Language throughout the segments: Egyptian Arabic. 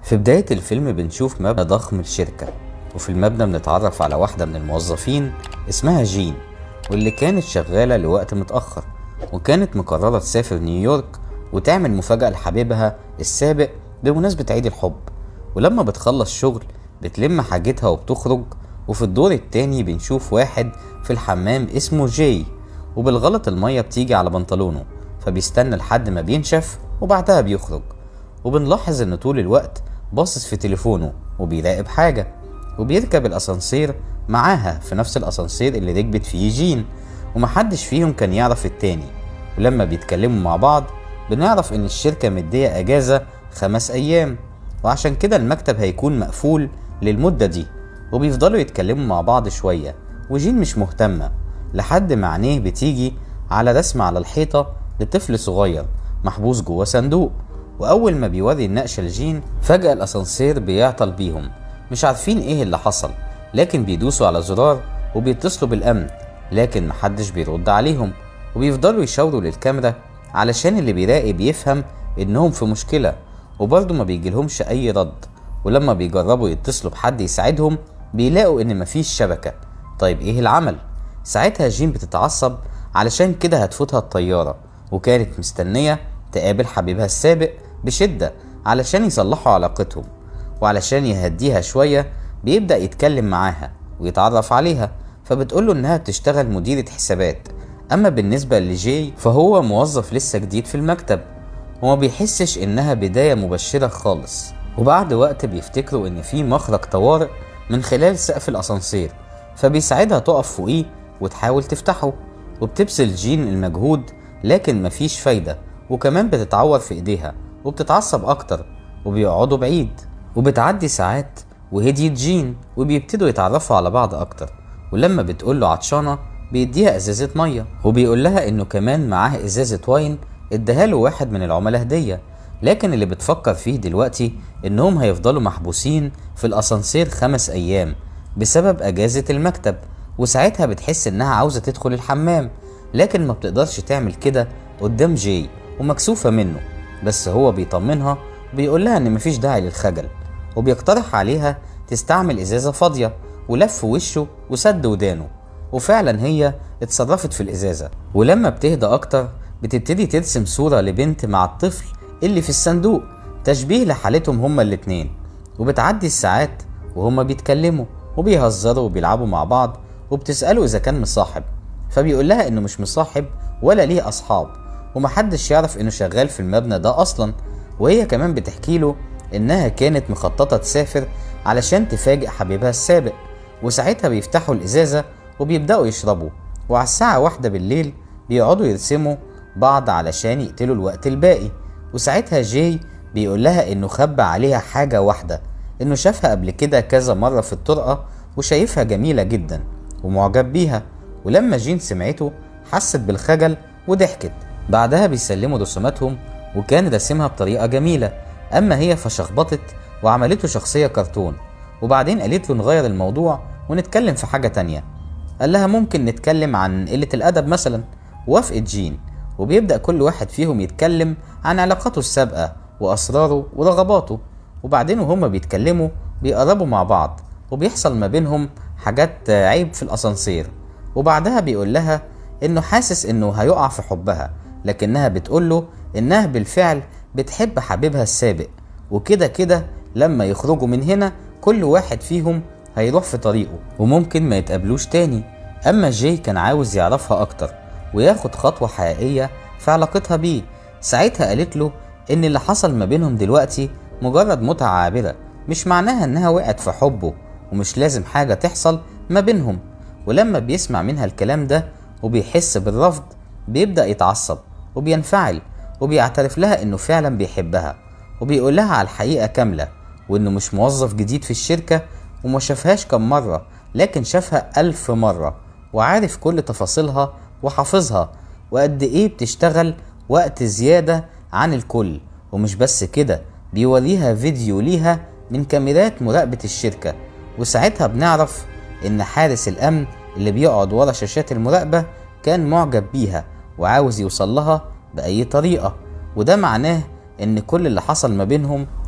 في بداية الفيلم بنشوف مبنى ضخم للشركة وفي المبنى بنتعرف على واحدة من الموظفين اسمها جين واللي كانت شغالة لوقت متأخر وكانت مقررة تسافر نيويورك وتعمل مفاجأة لحبيبها السابق بمناسبة عيد الحب ولما بتخلص شغل بتلم حاجتها وبتخرج وفي الدور التاني بنشوف واحد في الحمام اسمه جاي وبالغلط المية بتيجي على بنطلونه فبيستنى لحد ما بينشف وبعدها بيخرج وبنلاحظ ان طول الوقت باصص في تليفونه وبيراقب حاجة وبيركب الاسانسير معاها في نفس الاسانسير اللي ركبت فيه جين ومحدش فيهم كان يعرف التاني ولما بيتكلموا مع بعض بنعرف ان الشركة مدية اجازة خمس ايام وعشان كده المكتب هيكون مقفول للمدة دي وبيفضلوا يتكلموا مع بعض شوية وجين مش مهتمة لحد ما عينيه بتيجي على رسمة على الحيطة لطفل صغير محبوس جوه صندوق وأول ما بيوري النقشة لجين فجأة الأسانسير بيعطل بيهم مش عارفين إيه اللي حصل لكن بيدوسوا على زرار وبيتصلوا بالأمن لكن محدش بيرد عليهم وبيفضلوا يشاوروا للكاميرا علشان اللي بيراقب يفهم إنهم في مشكلة وبرضه ما بيجيلهمش أي رد ولما بيجربوا يتصلوا بحد يساعدهم بيلاقوا إن مفيش شبكة طيب إيه العمل؟ ساعتها جين بتتعصب علشان كده هتفوتها الطيارة وكانت مستنية تقابل حبيبها السابق بشدة علشان يصلحوا علاقتهم وعلشان يهديها شوية بيبدأ يتكلم معاها ويتعرف عليها فبتقوله إنها بتشتغل مديرة حسابات أما بالنسبة لجي فهو موظف لسه جديد في المكتب وما بيحسش إنها بداية مبشرة خالص وبعد وقت بيفتكروا إن في مخرج طوارئ من خلال سقف الأسانسير فبيساعدها تقف فوقيه وتحاول تفتحه وبتبذل جين المجهود لكن مفيش فايدة وكمان بتتعور في ايديها وبتتعصب اكتر وبيقعدوا بعيد وبتعدي ساعات وهديت جين وبيبتدوا يتعرفوا على بعض اكتر ولما بتقول له عطشانة بيديها ازازة مية وبيقول لها انه كمان معاه ازازة واين اداها له واحد من العملاء هدية لكن اللي بتفكر فيه دلوقتي انهم هيفضلوا محبوسين في الاسانسير خمس ايام بسبب اجازة المكتب وساعتها بتحس انها عاوزة تدخل الحمام لكن ما بتقدرش تعمل كده قدام جاي ومكسوفة منه بس هو بيطمنها وبيقول لها ان مفيش داعي للخجل وبيقترح عليها تستعمل ازازة فاضية ولف وشه وسد ودانه وفعلا هي اتصرفت في الازازة ولما بتهدى اكتر بتبتدي ترسم صورة لبنت مع الطفل اللي في الصندوق تشبيه لحالتهم هما الاتنين وبتعدي الساعات وهما بيتكلموا وبيهزروا وبيلعبوا مع بعض وبتسأله إذا كان مصاحب فبيقول لها إنه مش مصاحب ولا ليه أصحاب ومحدش يعرف إنه شغال في المبنى ده أصلا وهي كمان بتحكي له إنها كانت مخططة تسافر علشان تفاجئ حبيبها السابق وساعتها بيفتحوا الإزازة وبيبدأوا يشربوا وعلى الساعة واحدة بالليل بيقعدوا يرسموا بعض علشان يقتلوا الوقت الباقي وساعتها جاي بيقول لها إنه خبى عليها حاجة واحدة إنه شافها قبل كده كذا مرة في الطرقة وشايفها جميلة جدا ومعجب بيها ولما جين سمعته حست بالخجل وضحكت بعدها بيسلموا رسوماتهم وكان راسمها بطريقة جميلة أما هي فشخبطت وعملته شخصية كرتون وبعدين قالت له نغير الموضوع ونتكلم في حاجة تانية قال لها ممكن نتكلم عن قلة الأدب مثلا وافقت جين وبيبدأ كل واحد فيهم يتكلم عن علاقاته السابقة وأسراره ورغباته وبعدين وهما بيتكلموا بيقربوا مع بعض وبيحصل ما بينهم حاجات عيب في الأسانسير وبعدها بيقول لها إنه حاسس إنه هيقع في حبها لكنها بتقول له إنها بالفعل بتحب حبيبها السابق وكده كده لما يخرجوا من هنا كل واحد فيهم هيروح في طريقه وممكن ما يتقابلوش تاني أما جاي كان عاوز يعرفها أكتر وياخد خطوة حقيقية في علاقتها بيه ساعتها قالت له إن اللي حصل ما بينهم دلوقتي مجرد متعة عابرة مش معناها إنها وقعت في حبه ومش لازم حاجة تحصل ما بينهم ولما بيسمع منها الكلام ده وبيحس بالرفض بيبدأ يتعصب وبينفعل وبيعترف لها إنه فعلا بيحبها وبيقول لها على الحقيقة كاملة وإنه مش موظف جديد في الشركة وما شافهاش كم مرة لكن شافها ألف مرة وعارف كل تفاصيلها وحافظها وقد إيه بتشتغل وقت زيادة عن الكل ومش بس كده بيوريها فيديو ليها من كاميرات مراقبة الشركة وساعتها بنعرف إن حارس الأمن اللي بيقعد ورا شاشات المراقبة كان معجب بيها وعاوز يوصل لها بأي طريقة وده معناه إن كل اللي حصل ما بينهم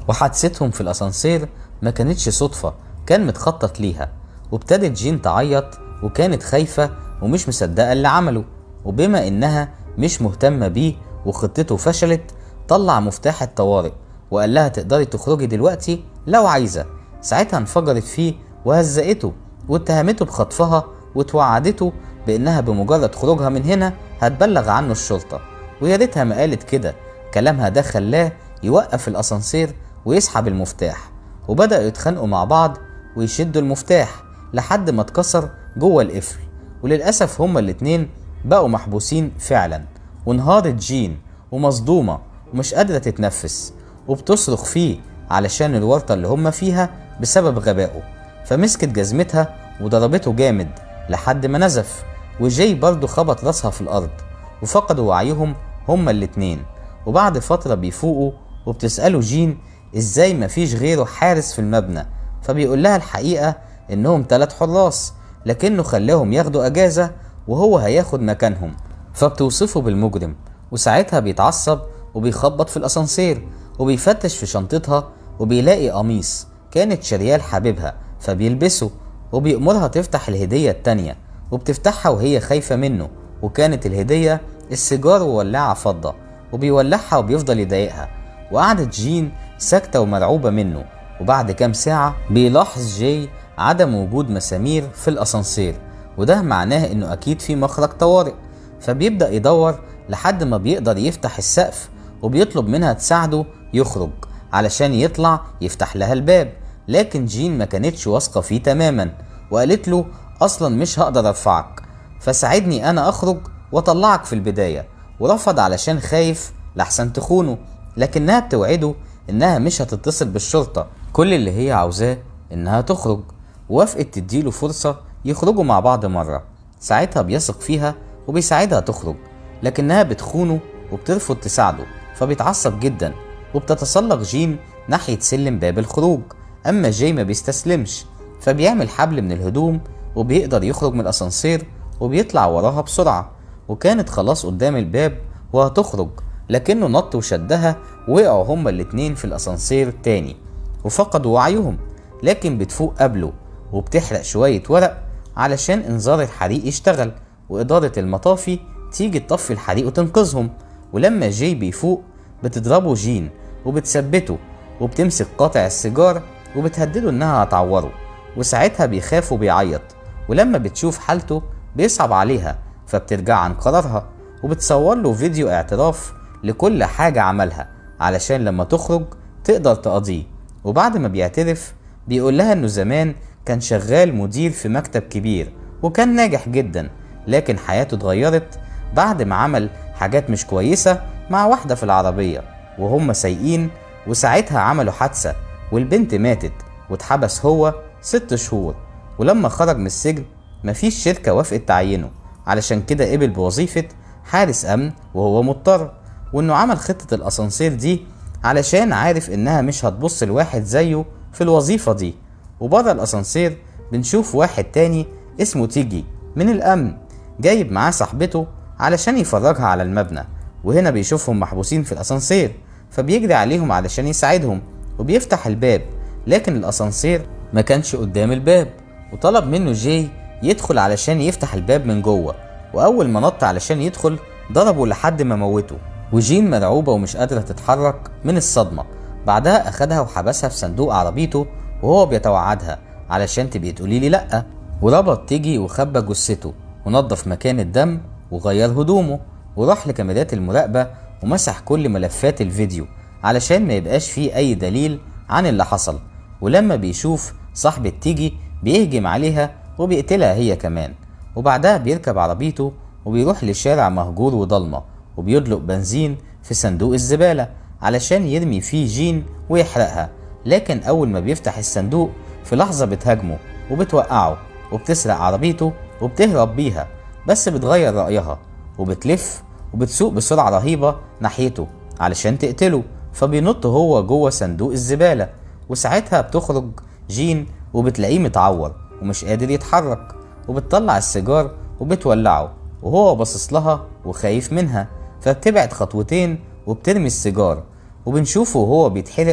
وحادثتهم في الأسانسير ما كانتش صدفة كان متخطط ليها وابتدت جين تعيط وكانت خايفة ومش مصدقة اللي عمله وبما إنها مش مهتمة بيه وخطته فشلت طلع مفتاح الطوارئ وقال لها تقدري تخرجي دلوقتي لو عايزة ساعتها انفجرت فيه وهزقته واتهمته بخطفها وتوعدته بإنها بمجرد خروجها من هنا هتبلغ عنه الشرطة ويا ريتها ما قالت كده كلامها ده خلاه يوقف الأسانسير ويسحب المفتاح وبدأوا يتخانقوا مع بعض ويشدوا المفتاح لحد ما اتكسر جوه القفل وللأسف هما الاتنين بقوا محبوسين فعلا وانهارت جين ومصدومة ومش قادرة تتنفس وبتصرخ فيه علشان الورطة اللي هما فيها بسبب غبائه فمسكت جزمتها وضربته جامد لحد ما نزف وجاي برضه خبط راسها في الأرض وفقدوا وعيهم هما الاتنين وبعد فترة بيفوقوا وبتسأله جين ازاي مفيش غيره حارس في المبنى فبيقول لها الحقيقة انهم تلات حراس لكنه خلاهم ياخدوا اجازة وهو هياخد مكانهم فبتوصفه بالمجرم وساعتها بيتعصب وبيخبط في الاسانسير وبيفتش في شنطتها وبيلاقي قميص كانت شريال حبيبها فبيلبسه وبيأمرها تفتح الهدية التانية وبتفتحها وهي خايفة منه وكانت الهدية السيجار وولاعة فضة وبيولعها وبيفضل يضايقها وقعدت جين ساكتة ومرعوبة منه وبعد كام ساعة بيلاحظ جاي عدم وجود مسامير في الأسانسير وده معناه إنه أكيد في مخرج طوارئ فبيبدأ يدور لحد ما بيقدر يفتح السقف وبيطلب منها تساعده يخرج علشان يطلع يفتح لها الباب لكن جين ما كانتش واثقة فيه تماما وقالت له أصلا مش هقدر أرفعك فساعدني أنا أخرج وأطلعك في البداية ورفض علشان خايف لحسن تخونه لكنها بتوعده إنها مش هتتصل بالشرطة كل اللي هي عاوزاه إنها تخرج وافقت تديله فرصة يخرجوا مع بعض مرة ساعتها بيثق فيها وبيساعدها تخرج لكنها بتخونه وبترفض تساعده فبيتعصب جدا وبتتسلق جين ناحية سلم باب الخروج أما جاي ما بيستسلمش فبيعمل حبل من الهدوم وبيقدر يخرج من الأسانسير وبيطلع وراها بسرعة وكانت خلاص قدام الباب وهتخرج لكنه نط وشدها ووقعوا هما الاتنين في الأسانسير تاني وفقدوا وعيهم لكن بتفوق قبله وبتحرق شوية ورق علشان إنذار الحريق يشتغل وإدارة المطافي تيجي تطفي الحريق وتنقذهم ولما جاي بيفوق بتضربه جين وبتثبته وبتمسك قاطع السيجار وبتهدده إنها هتعوره وساعتها بيخاف وبيعيط ولما بتشوف حالته بيصعب عليها فبترجع عن قرارها وبتصور له فيديو اعتراف لكل حاجة عملها علشان لما تخرج تقدر تقضيه وبعد ما بيعترف بيقول لها انه زمان كان شغال مدير في مكتب كبير وكان ناجح جدا لكن حياته اتغيرت بعد ما عمل حاجات مش كويسة مع واحدة في العربية وهم سايقين وساعتها عملوا حادثة والبنت ماتت واتحبس هو ست شهور ولما خرج من السجن مفيش شركة وافقت تعينه علشان كده قبل بوظيفة حارس أمن وهو مضطر وإنه عمل خطة الأسانسير دي علشان عارف إنها مش هتبص لواحد زيه في الوظيفة دي وبره الأسانسير بنشوف واحد تاني اسمه تيجي من الأمن جايب معاه صاحبته علشان يفرجها على المبنى وهنا بيشوفهم محبوسين في الأسانسير فبيجري عليهم علشان يساعدهم وبيفتح الباب لكن الأسانسير ما كانش قدام الباب وطلب منه جاي يدخل علشان يفتح الباب من جوه وأول ما نط علشان يدخل ضربه لحد ما موته وجين مرعوبة ومش قادرة تتحرك من الصدمة بعدها أخدها وحبسها في صندوق عربيته وهو بيتوعدها علشان تبقي تقولي لي لأ وربط تيجي وخبى جثته ونظف مكان الدم وغير هدومه وراح لكاميرات المراقبة ومسح كل ملفات الفيديو علشان ما يبقاش فيه أي دليل عن اللي حصل ولما بيشوف صاحبة تيجي بيهجم عليها وبيقتلها هي كمان وبعدها بيركب عربيته وبيروح لشارع مهجور وضلمة وبيدلق بنزين في صندوق الزبالة علشان يرمي فيه جين ويحرقها لكن أول ما بيفتح الصندوق في لحظة بتهاجمه وبتوقعه وبتسرق عربيته وبتهرب بيها بس بتغير رأيها وبتلف وبتسوق بسرعة رهيبة ناحيته علشان تقتله فبينط هو جوه صندوق الزبالة وساعتها بتخرج جين وبتلاقيه متعور ومش قادر يتحرك وبتطلع السيجار وبتولعه وهو باصص لها وخايف منها فبتبعد خطوتين وبترمي السيجار وبنشوفه وهو بيتحرق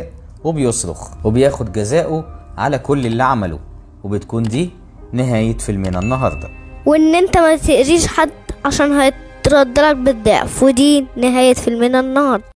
وبيصرخ وبياخد جزاؤه على كل اللي عمله وبتكون دي نهاية فيلمنا النهاردة وان انت ما تأذيش حد عشان هيترد لك بالضعف ودي نهاية فيلمنا النهاردة